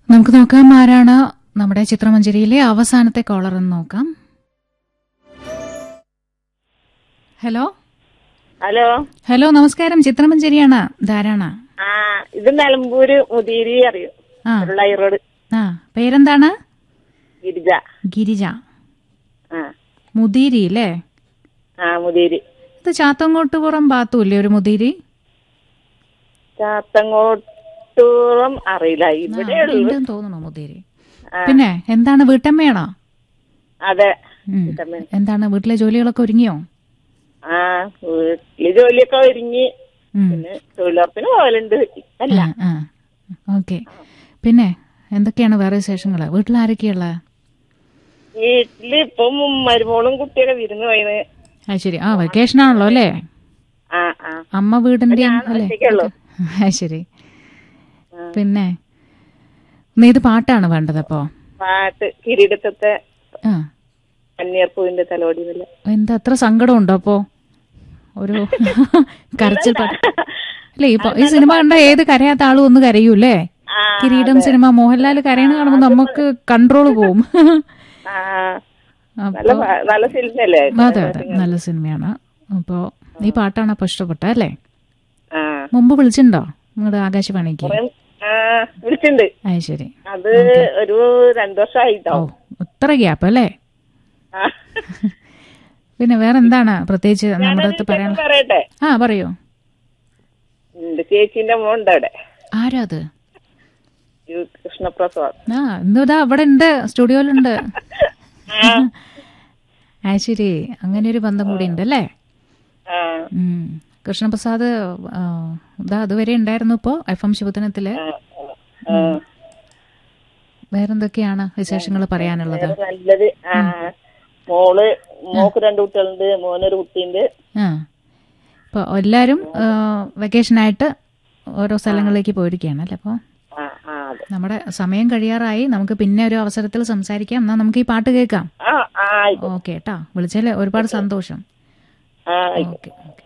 നമുക്ക് നോക്കാം ആരാണ് നമ്മുടെ ചിത്രമഞ്ജരിയിലെ അവസാനത്തെ കോളർ എന്ന് നോക്കാം ഹലോ ഹലോ ഹലോ നമസ്കാരം ചിത്രമഞ്ജരിയാണ് ധാരാണ ആ ഇത് നിലമ്പൂര് മുതിരി അറിയും ആ റോഡ് ആ പേരെന്താണ് ഗിരിജ ഗിരിജ ആ മുതിരി അല്ലേ ആ മുതിരി ഇത് ചാത്തങ്കോട്ടുപുറം ഭാഗത്തുമില്ലേ ഒരു മുതിരി ചാത്തങ്ങോട്ടൂറം അറിയില്ല ആ, ഇവിടെ അവിടെ ഉള്ളു ഉണ്ടെന്ന് തോന്നുന്നു മുതിരി ആ. പിന്നെ എന്താണ് വീട്ടമ്മയാണോ അതെ ഉം. വീട്ടമ്മ. എന്താണ് വീട്ടിലെ ജോലികളൊക്കെ ഒരുങ്ങിയോ ആ വീട്ടില് ജോലിയൊക്കെ ഒരുങ്ങി ഉം. പിന്നെ തൊഴിലുറപ്പിന് പോകലുണ്ട് അല്ല ആ ഓക്കെ പിന്നെ എന്തൊക്കെയാണ് വേറെ വിശേഷങ്ങള് വീട്ടിൽ ആരൊക്കെയുള്ള വീട്ടില് ഇപ്പം മരുമോളും കുട്ടിയൊക്കെ വിരുന്ന് പോയത് അത് ശരി ആ വെക്കേഷൻ ആണല്ലോ അല്ലേ ആ ആ അമ്മ വീടിന്റെ ഞാൻ അല്ലേ ഒറ്റയ്ക്കുള്ളൂ. അത് ശരി പിന്നെ നീ ഇത് പാട്ടാണ് വേണ്ടത് അപ്പോ പാട്ട് കിരീടത്തെ ആ കന്നിയർപ്പൂവിന്റെ തലോടി എന്നല്ല എന്താ അത്ര സങ്കടം ഉണ്ടോ അപ്പോ ഒരു കരച്ചിൽ പാട്ട് അല്ലേ ഇപ്പൊ ഈ സിനിമ കണ്ട ഏത് കരയാത്ത ആളും ഒന്ന് കരയൂല്ലേ ആ, കിരീടം സിനിമ മോഹൻലാൽ കരയണ കാണുമ്പോ നമുക്ക് കൺട്രോൾ പോവും ആ നല്ല അപ്പൊ പാ- നല്ല സിനിമയല്ലേ അതെ അതെ നല്ല സിനിമയാണ് അപ്പോ ഈ പാട്ടാണ് അപ്പൊ ഇഷ്ടപ്പെട്ടത് അല്ലേ ആ മുമ്പ് വിളിച്ചിട്ടുണ്ടോ നിങ്ങളുടെ ആകാശവാണിക്ക് കുറെ ആ വിളിച്ചിട്ടുണ്ട് അത് ശരി അത് ഒരു രണ്ടു ഓ വർഷമായിട്ടാവും ഇത്ര ഗ്യാപ്പ് അല്ലേ ആ. പിന്നെ വേറെ എന്താണ് പ്രത്യേകിച്ച് നമ്മുടെ ഞാനൊരു അടുത്ത് പറയാൻ വിശേഷം പറയട്ടെ ആ പറയൂ എന്റെ ചേച്ചിന്റെ മോണ്ട് അവിടെ ആരാ അത് യു കൃഷ്ണപ്രസാദ് ആ ഇന്നിതാ അവിടെ ഉണ്ട് സ്റ്റുഡിയോയിലുണ്ട് ആ ആ ശരി അങ്ങനെ ഒരു ബന്ധം കൂടി ഉണ്ട് അല്ലേ ആ ഉം. കൃഷ്ണപ്രസാദ് ആ, ഇതാ അതുവരെ ഉണ്ടായിരുന്നു ഇപ്പോ എഫ് എം ശുഭദിനത്തില് ആ. വേറെന്തൊക്കെയാണ് വിശേഷങ്ങൾ പറയാനുള്ളത് വേറെ നല്ലത് ആ മോള് മോക്ക് രണ്ട് കുട്ടികളുണ്ട് മോനൊരു കുട്ടിയുണ്ട് ആ ഇപ്പൊ എല്ലാരും വെക്കേഷനായിട്ട് ഓരോ സ്ഥലങ്ങളിലേക്ക് പോയിരിക്കുകയാണ് അല്ലേ അപ്പോൾ ആ ആ അതെ നമ്മുടെ സമയം കഴിയാറായി നമുക്ക് പിന്നെ ഒരു അവസരത്തിൽ സംസാരിക്കാം എന്നാ നമുക്ക് ഈ പാട്ട് കേൾക്കാം ആ ആ ആയിക്കോട്ടെ ഓക്കെ കേട്ടോ വിളിച്ചാൽ ഒരുപാട് സന്തോഷം ആ ആയിക്കോട്ടെ ഓക്കെ ഓക്കെ